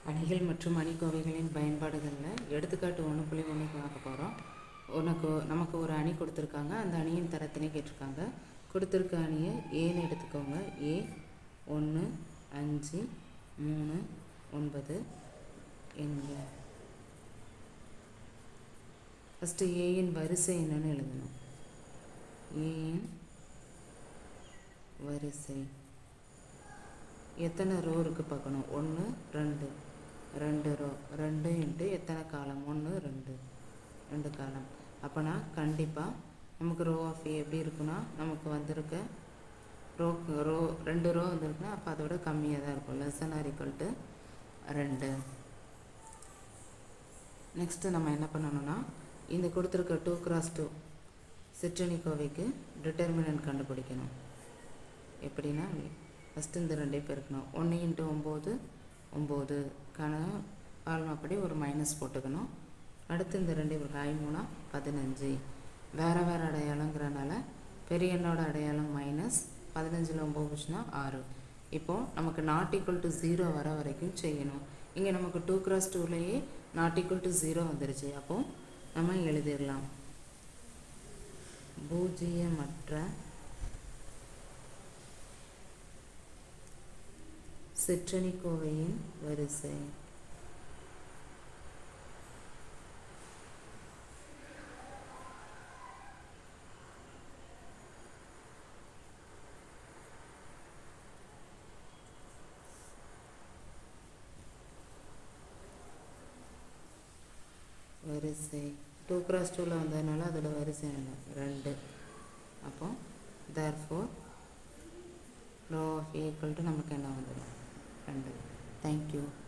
அணிகள் மற்றும் அணிக்கோவைகளின் பயன்பாடுகளில் எடுத்துக்காட்டு ஒன்று புள்ளி ஒன்று பார்க்க போகிறோம் உனக்கு நமக்கு ஒரு அணி கொடுத்துருக்காங்க அந்த அணியின் தரத்தினை கேட்டிருக்காங்க கொடுத்துருக்க அணியை ஏன்னு எடுத்துக்கோங்க ஏ ஒன்று அஞ்சு மூணு ஒன்பது எண்க ஃபஸ்ட்டு ஏயின் வரிசை என்னன்னு எழுதணும் ஏயின் வரிசை எத்தனை ரோ இருக்குது பார்க்கணும் ஒன்று ரெண்டு ரெண்டு ரோ ரெண்டு இன்ட்டு எத்தனை காலம் ஒன்று ரெண்டு ரெண்டு காலம் அப்போனா கண்டிப்பாக நமக்கு ரோ ஆஃப் ஏ எப்படி இருக்குன்னா நமக்கு வந்திருக்க ரோ ரோ ரெண்டு ரோ வந்திருக்குன்னா அப்போ அதோட கம்மியாக தான் இருக்கும் less than or equal to ரெண்டு நெக்ஸ்ட்டு நம்ம என்ன பண்ணணும்னா இந்த கொடுத்துருக்க டூ கிராஸ் டூ சிற்றணி கோவைக்கு டிட்டர்மினன்ட் கண்டுபிடிக்கணும் எப்படின்னா ஃபஸ்ட்டு இந்த ரெண்டையும் பெருக்கணும் ஒன்று இன்ட்டு ஒம்பது ஒம்பது கண பால்மாப்படி ஒரு மைனஸ் போட்டுக்கணும் அடுத்து இந்த ரெண்டையும் பெருக்க ஐமூணா பதினஞ்சு வேறு வேறு அடையாளங்கிறனால பெரிய எண்ணோட அடையாளம் மைனஸ் பதினஞ்சில் ஒம்பது போச்சுன்னா ஆறு இப்போது நமக்கு நாட் ஈக்குவல் டு ஜீரோ வர வரைக்கும் செய்யணும் இங்கே நமக்கு டூ கிராஸ் டூலேயே நாட் ஈக்குவல் டு ஜீரோ வந்துருச்சு அப்போது நம்ம எழுதிடலாம் பூஜ்ஜியமற்ற சிற்றணிக்கோவையின் வரிசை வரிசை டூ கிராஸ் டூவில் வந்ததுனால அதோட வரிசை என்ன ரெண்டு அப்போ therefore row of equal to நமக்கு என்ன வந்துடும் ரெண்டு தேங்க்யூ